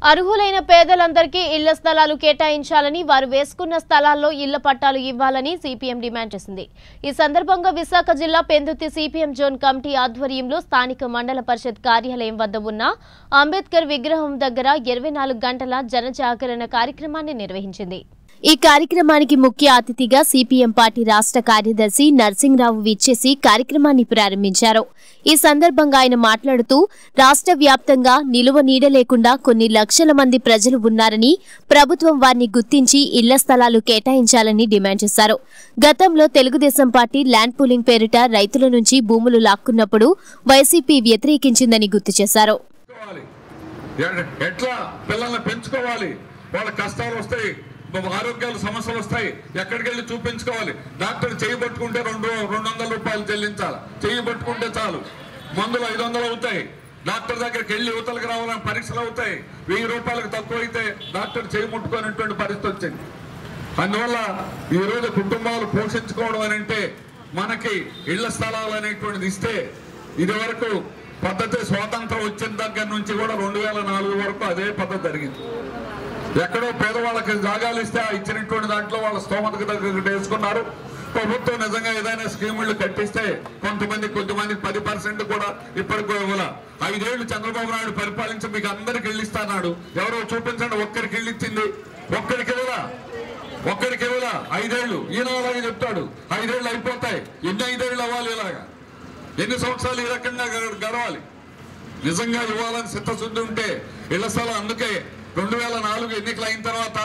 అర్హులైన పేదలందరికీ ఇళ్ల స్థలాలు కేటాయించాలని వారు వేసుకున్న స్థలాల్లో ఇళ్ల పట్టాలు ఇవ్వాలని సిపిఎం డిమాండ్ చేసింది ఈ సందర్భంగా విశాఖ జిల్లా పెందుర్తి సిపిఎం జోన్ కమిటీ ఆధ్వర్యంలో స్థానిక మండల పరిషత్ కార్యాలయం వద్ద ఉన్న అంబేద్కర్ విగ్రహం దగ్గర ఇరవై నాలుగు గంటల జనజాగరణ కార్యక్రమాన్ని నిర్వహించింది ఈ కార్యక్రమానికి ముఖ్య అతిథిగా సిపిఎం పార్టీ రాష్ట్ర కార్యదర్శి నర్సింగ్రావు విచ్చేసి కార్యక్రమాన్ని ప్రారంభించారు ఈ సందర్భంగా ఆయన మాట్లాడుతూ రాష్ట్ర వ్యాప్తంగా నిలువ నీడ లేకుండా కొన్ని లక్షల మంది ప్రజలు ఉన్నారని ప్రభుత్వం వారిని గుర్తించి ఇళ్ల స్థలాలు కేటాయించాలని డిమాండ్ చేశారు గతంలో తెలుగుదేశం పార్టీ ల్యాండ్ పూలింగ్ పేరిట రైతుల నుంచి భూములు లాక్కున్నప్పుడు వైసీపీ వ్యతిరేకించిందని గుర్తు చేశారు పెంచుకోవాలి ఎ- ఎట్లా పిల్లల్ని పెంచుకోవాలి వాళ్ళ కష్టాలు వస్తాయి బ- ఆరోగ్యాల సమస్యలు వస్తాయి ఎక్కడికి వెళ్ళి చూపించుకోవాలి డాక్టర్ చేయి పట్టుకుంటే రెండు రెండు వందల రూపాయలు చెల్లించాలి చేయి పట్టుకుంటే చాలు మందులు ఐదు వందలు అవుతాయి డాక్టర్ దగ్గరికి వెళ్ళి యువతలకు రావాలని పరీక్షలు అవుతాయి వెయ్యి రూపాయలకు తక్కువ అయితే డాక్టర్ చేయి ముట్టుకునేటువంటి పరిస్థితి వచ్చింది అందువల్ల ఈ రోజు కుటుంబాలు పోషించుకోవడం అని అంటే మనకి ఇళ్ల స్థలాలు అనేటువంటిది ఇస్తే ఇది వరకు పద్ధతి స్వాతంత్రం వచ్చిన దగ్గర నుంచి కూడా రెండు వేల నాలుగు వరకు అదే పద్ధతి జరిగింది ఎక్కడో పేదవాళ్ళకి జాగాలు ఇస్తే ఆ ఇచ్చినటువంటి దాంట్లో వాళ్ళ స్తోమతకు దగ్గర వేసుకున్నారు ప్రభుత్వం నిజంగా ఏదైనా స్కీములు కట్టిస్తే కొంతమంది కొద్దిమంది పది పర్సెంట్ కూడా ఇప్పటికి ఇవ్వాల ఐదేళ్లు చంద్రబాబు నాయుడు పరిపాలించి మీకు అందరికి ఇల్లు ఇస్తాడు ఎవరో చూపించండి ఒక్కరికి ఇల్లు ఇచ్చింది ఒక్కరికి ఇవ్వలా ఒక్కరికి ఇవ్వలా ఐదేళ్లు ఈయన అలాగే చెప్తాడు ఐదేళ్లు అయిపోతాయి ఎన్ని ఐదేళ్లు అవ్వాలి ఇలాగా ఎన్ని సంవత్సరాలు ఈ రకంగా గ- గడవాలి నిజంగా ఇవ్వాలని చిత్తశుద్ధి ఉంటే ఇళ్ల స్థలం అందుకే రెండు వేల నాలుగు ఎన్నికలు అయిన తర్వాత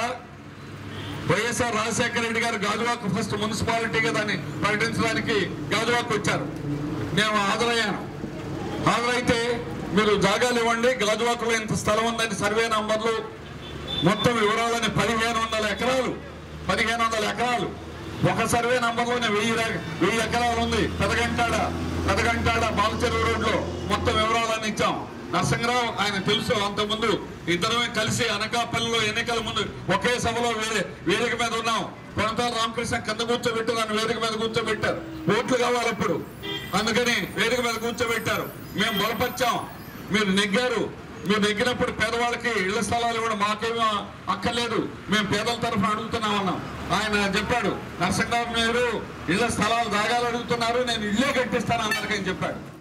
వైఎస్ఆర్ రాజశేఖర రెడ్డి గారు గాజువాక్ ఫస్ట్ మున్సిపాలిటీగా దాన్ని ప్రకటించడానికి గాజువాక్ వచ్చారు నేను హాజరయ్యాను హాజరైతే మీరు జాగాలు ఇవ్వండి గాజువాకులో ఇంత స్థలం ఉందని సర్వే నంబర్లు మొత్తం వివరాలని పదిహేను వందల ఎకరాలు పదిహేను వందల ఎకరాలు ఒక సర్వే నంబర్లోనే వెయ్యి ర- వెయ్యి ఎకరాలు ఉంది పెదగంటాడ పెదగంటాడ బాలచెరువు రోడ్లో మొత్తం వివరాలన్నీ ఇచ్చాం నరసింహరావు ఆయన తెలుసు అంతకుముందు ఇద్దరమే కలిసి అనకాపల్లిలో ఎన్నికల ముందు ఒకే సభలో వేరే వేదిక మీద ఉన్నాం కొనతాల రామకృష్ణ కింద కూర్చోబెట్టి నన్ను వేదిక మీద కూర్చోబెట్టారు ఓట్లు కావాలి అప్పుడు అందుకని వేదిక మీద కూర్చోబెట్టారు మేము బలపరిచాం మీరు నెగ్గారు మీరు నెగ్గినప్పుడు పేదవాళ్ళకి ఇళ్ల స్థలాలు కూడా మాకేమో అక్కర్లేదు మేము పేదల తరఫున అడుగుతున్నామన్నాం ఆయన చెప్పాడు నరసింహరావు మీరు ఇళ్ల స్థలాలు జాగాలు అడుగుతున్నారు నేను ఇల్లే కట్టిస్తాను అందరికని చెప్పాడు